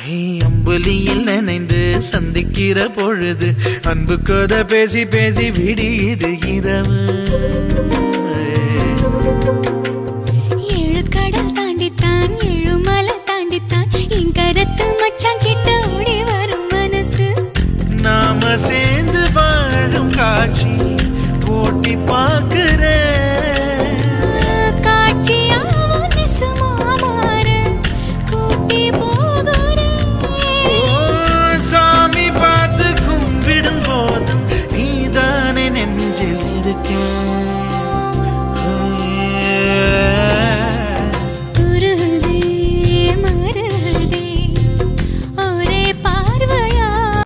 ஏய், அம்புலியில் நினைந்து சந்திக்கிற பொழுது அன்பு கதை பேசி பேசி விடியுது இரவு ஏழு கடல் தாண்டித்தான் ஏழு மலை தாண்டித்தான் என் கருத்து மச்சான் கிட்ட ஓடி வரும் மனசு நாம சேர்ந்து வாழும் காட்சி போட்டி பார்க்கிறேன் காட்சியாவும் நெசமா மாற கூட்டி போகிறேன் ஓ, சாமி பார்த்து கும்பிடும் போதும் நீதானே நெஞ்சில் இருக்கேன்